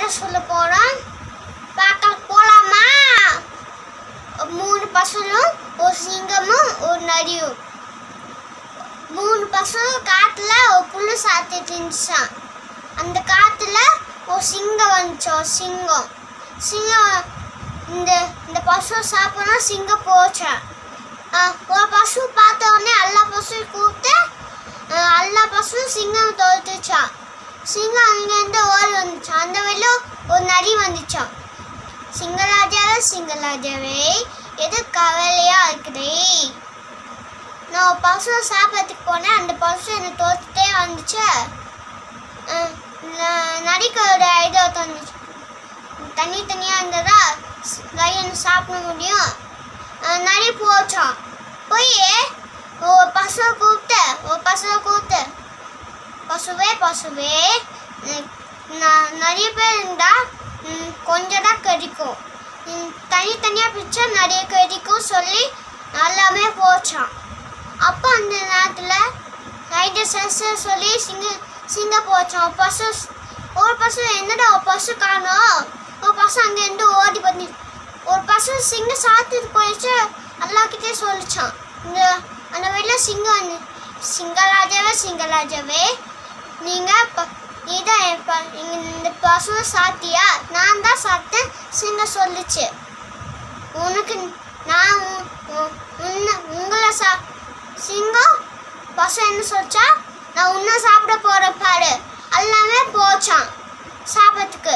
சொல்ல போறோம் பார்க்க போலாமா மூணு பசுலும் ஒரு சிங்கமும் ஒரு நரியும் மூணு பசுலும் காட்டுல ஒரு புல்லு சாத்திட்டு இருந்துச்சான் அந்த காட்டுல ஒரு சிங்கம் வந்துச்சு ஒரு சிங்கம் சிங்கம் இந்த இந்த பசு சாப்பிடணும் சிங்கம் போச்சான் ஆஹ் ஒரு பசு பார்த்த உடனே எல்லா பசுவும் கூப்பிட்டு ஆஹ் எல்லா பசுவும் சிங்கம் தோத்துச்சான் சிங்கம் அங்கேருந்து ஓடி வந்துச்சான் அந்த வழியில ஒரு நரி வந்துச்சான் சிங்கராஜாவே சிங்கராஜாவே எது கவலையா இருக்குதே நான் ஒரு பசுவை சாப்பிட்றதுக்கு போனேன் அந்த பசு என்னை தோத்துட்டே வந்துச்சு அஹ் ந- நரிக்கு ஒரு ஐடியா தந்துச்சு தனி தனியாக இருந்ததா லைன் சாப்பிட முடியும் அஹ் நரி போச்சான் போய் ஒரு பசுவை கூப்பிட்டு ஒரு பசுவை கூப்பிட்டு பசுவே பசுவே உம், ந- நிறைய பேர் இருந்தா உம், கொஞ்சம் தான் கிடைக்கும் உம், தனித்தனியாக பிரிச்சா நிறைய கிடைக்கும் சொல்லி எல்லாமே போச்சான் அப்போ அந்த நேரத்தில் ரைட்டு சஸ் சொல்லி சிங்க சிங்க போச்சான் ஒரு பசு ஒரு பசு என்னடா ஒரு பசு காணோம் ஒரு பசு அங்கேருந்து ஓடி பண்ணி ஒரு பசு சிங்க சாத்திட்டு போயிடுச்சு எல்லாக்கிட்டே சொல்லிச்சான் இந்த அந்த வழியில் சிங்கம் வந்து சிங்கராஜாவே சிங்கராஜாவே நீங்கள் இப்போ இதான் இப்போ இந்த பசுவை சாத்தியா நான் தான் சாப்பிட்டேன் சிங்கம் சொல்லுச்சு உனக்கு நான் உ- உ- உன்னை உங்களை சா சிங்கம் பசு என்ன சொல்லிச்சா நான் உன்னை சாப்பிட போகிறேன் பாரு எல்லாமே போச்சான் சாப்பிட்றதுக்கு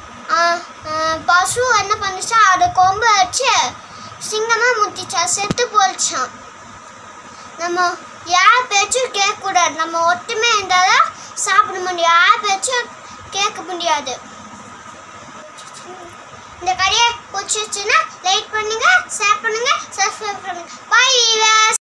பசு என்ன பண்ணுச்சா அது கொம்பு வச்சு சிங்கமாக முத்திச்சா செத்து போச்சான் நம்ம யார் பேச்சும் கேட்கக்கூடாது நம்ம ஒத்துமே இருந்தால் தான் சாப்பிட முடியும் யார் பேச்சும் கேட்க முடியாது இந்த கடையை பிடிச்சிச்சுன்னா லைக் பண்ணுங்க ஷேர்